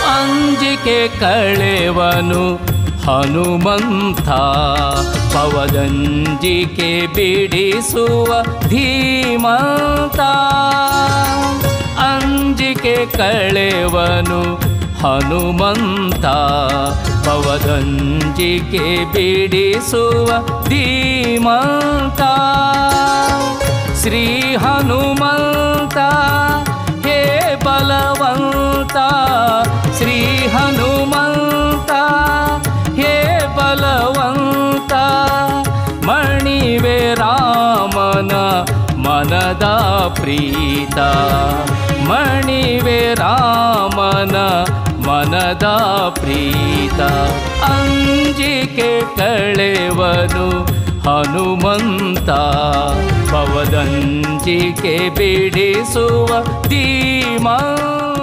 ಅಂಜಿಕೆ ಕಳೆವನು ಹನುಮಂತ ಪವದಂಜಿಕೆ ಬಿಡಿಸುವ ಧೀಮಂತ ಅಂಜಿಕೆ ಕಳೆವನು ಹನುಮಂತ ಪವದಂಜಿಕೆ ಬಿಡಿಸುವ ಧೀಮಂತ ಶ್ರೀ ಹನುಮಂತ ಹೇ ಬಲವಂತ ಶ್ರೀ ಹನುಮಂತ ಹೇ ಬಲವಂತ ಮಣಿವೆ ರಾಮನ ಮನದ ಪ್ರೀತ ಮಣಿವೆ ರಾಮನ ಮನದ ಪ್ರೀತ ಅಂಜಿಕೆ ಕಳೆವನು ಹನುಮಂತ ಪವದಂಜಿಕೆ ಬಿಡಿಸುವ ಧೀಮಂತ